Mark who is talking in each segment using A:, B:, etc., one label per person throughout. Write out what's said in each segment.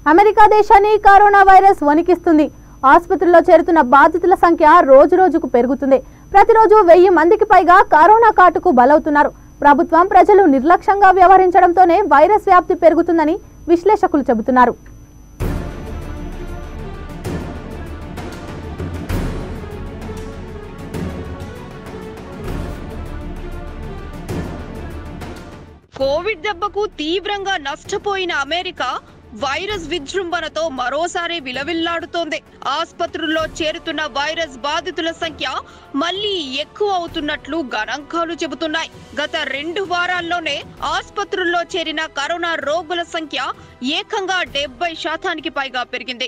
A: America దేశాన్ని corona virus వణికిస్తుంది ఆసుపత్రుల్లో చేరుతున్న బాధితుల సంఖ్య రోజు రోజుకు పెరుగుతుంది ప్రతిరోజు వెయ్యి మందికి పైగా కరోనా కాటుకు బలవుతున్నారు ప్రభుత్వం ప్రజలు నిర్లక్ష్యంగా వ్యవహరించడంతోనే వైరస్ వ్యాప్తి పెరుగుతుందని విశ్లేషకులు చెబుతున్నారు
B: కోవిడ్ దెబ్బకు తీవ్రంగా నష్టపోయిన అమెరికా వైరస్ విజృంభణతో మరోసారి విలవిల్లాడుతోంది ఆసుపత్రుల్లో చేరుతున్న వైరస్ బాధితుల సంఖ్య మళ్లీ ఎక్కువ అవుతున్నట్లు గణాంకాలు చెబుతున్నాయి గత రెండు వారాల్లోనే ఆసుపత్రుల్లో చేరిన కరోనా రోగుల సంఖ్య ఏకంగా డెబ్బై శాతానికి పైగా పెరిగింది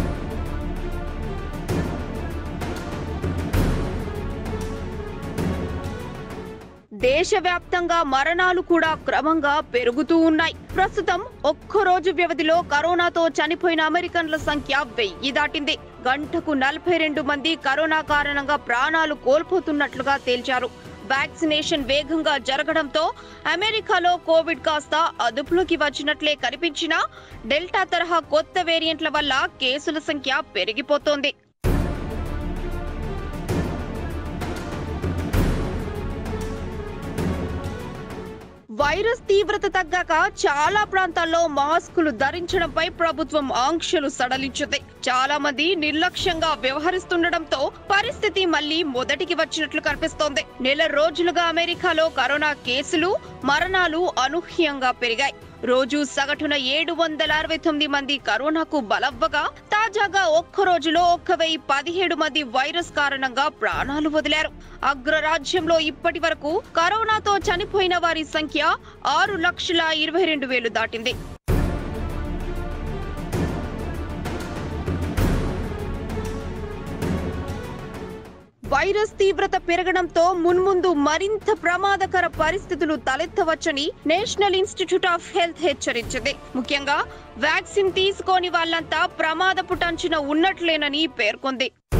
B: దేశవ్యాప్తంగా మరణాలు కూడా క్రమంగా పెరుగుతూ ఉన్నాయి ప్రస్తుతం ఒక్క రోజు వ్యవధిలో కరోనాతో చనిపోయిన అమెరికన్ల సంఖ్య వెయ్యి దాటింది గంటకు నలభై రెండు మంది కరోనా కారణంగా ప్రాణాలు కోల్పోతున్నట్లుగా తేల్చారు వ్యాక్సినేషన్ వేగంగా జరగడంతో అమెరికాలో కోవిడ్ కాస్త అదుపులోకి వచ్చినట్లే కనిపించినా డెల్టా తరహా కొత్త వేరియంట్ల వల్ల కేసుల సంఖ్య పెరిగిపోతోంది వైరస్ తీవ్రత తగ్గాక చాలా ప్రాంతాల్లో మాస్కులు ధరించడంపై ప్రభుత్వం ఆంక్షలు సడలించింది చాలా మంది నిర్లక్ష్యంగా వ్యవహరిస్తుండటంతో పరిస్థితి మళ్లీ మొదటికి వచ్చినట్లు కనిపిస్తోంది నెల రోజులుగా అమెరికాలో కరోనా కేసులు మరణాలు అనూహ్యంగా పెరిగాయి రోజు సగటున ఏడు వందల అరవై తొమ్మిది మంది కరోనాకు బలవ్వగా తాజాగా ఒక్క రోజులో ఒక్క వెయ్యి పదిహేడు మంది వైరస్ కారణంగా ప్రాణాలు వదిలారు అగ్రరాజ్యంలో ఇప్పటి వరకు కరోనాతో చనిపోయిన వారి సంఖ్య ఆరు లక్షల ఇరవై రెండు వేలు దాటింది వైరస్ తీవ్రత పెరగడంతో మున్ముందు మరింత ప్రమాదకర పరిస్థితులు తలెత్తవచ్చని నేషనల్ ఇన్స్టిట్యూట్ ఆఫ్ హెల్త్ హెచ్చరించింది ముఖ్యంగా వ్యాక్సిన్ తీసుకోని వాళ్ళంతా ప్రమాదపు టంచున ఉన్నట్లేనని పేర్కొంది